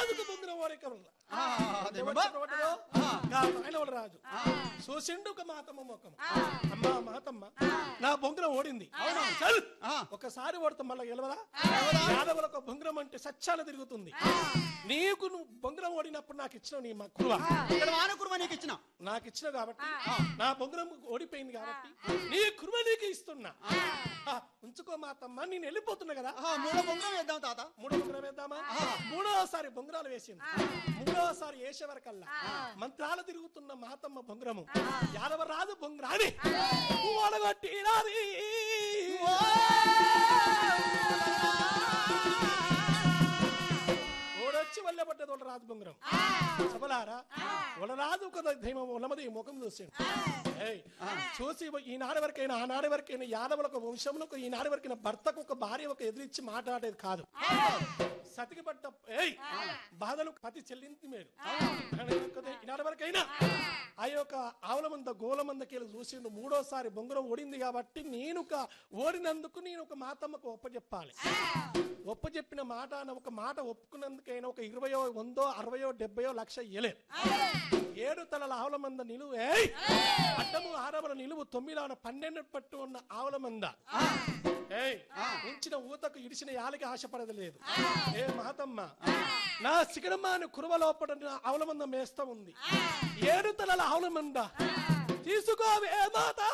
రాజుకు పొందిన వారిక వల్ల ఆ, అదేమబ్బా? రాజు చూసిండు ఒక మాతమ్మ ముఖం అమ్మా మాతమ్మ నా బొంగరం ఓడింది చల్. ఆ. ఒకసారి ఓడితే మళ్ళీ గెలవదా యాదవులకు బొంగరం అంటే సచ్చాల తిరుగుతుంది నీకు నువ్వు బొంగరం ఓడినప్పుడు నాకు ఇచ్చిన నీ మా కురువ ఇక్కడ వానకురుమ నీకు ఇచ్చిన నాకు ఇచ్చిన కాబట్టి నా బొంగరం ఓడిపోయింది కాబట్టి నీ కురువ నీకు ఇస్తున్నా ఆ, ఉంచుకో మాతమ్మ నేను వెళ్ళిపోతున్నా కదా ఆ, మూడో బొంగరం వేద్దాం తాత మూడో బొంగరం వేద్దామా మూడోసారి బొంగరాలు వేసింది మూడోసారి వేసే వరకల్లా మంత్రాలు తిరుగుతున్న మాతమ్మ బొంగరము యాదవ రాదు బొంగరాని ఓడగొట్టినాది ఓడొచ్చి వల్ల పడ్డది వాళ్ళ రాజు బొంగరం సబలారా వాళ్ళ రాజు ఒక దైవం ఉన్నమది ముఖం చూసిండు ఏయ్, చూసి ఈనాడు వరకైనా ఆనాడు వరకైనా యాదవులకు వంశములకు ఈనాడు వరకైనా భర్తకు ఒక భార్య ఒక ఎదిరించి మాట్లాడేది కాదు సతికి పడ్డ ఏయ్ బాధలు పతి చెల్లింది మేలు ఈనాడు వరకైనా ఆ యొక్క ఆవుల మంద గోల మందకెళ్ళి చూసిండు మూడోసారి బొంగరం ఓడింది కాబట్టి నేను ఒక ఓడినందుకు నేను ఒక మాతమ్మకు ఒప్పజెప్పాలి ఒప్పజెప్పిన మాట అన్న ఒక మాట ఒప్పుకున్నందుకైనా ఒక ఇరవయో వందో అరవయో డెబ్బయో లక్ష ఇయ్యలే ఏడు తలల ఆవుల మంద నిలువు ఏయ్! అడ్డము ఆరవల నిలువు తొమ్మిదాన పన్నెండు పట్టు ఉన్న ఆవుల మంద ఏయ్ ఉంచిన ఊతకు ఇడిచిన యాలకి ఆశపడలేదు ఏ మాతమ్మ నా శిఖరమాను కురువ లోపల ఆవుల మంద మేస్తా ఉంది ఏడు తలల ఆవుల మంద తీసుకోవే మాత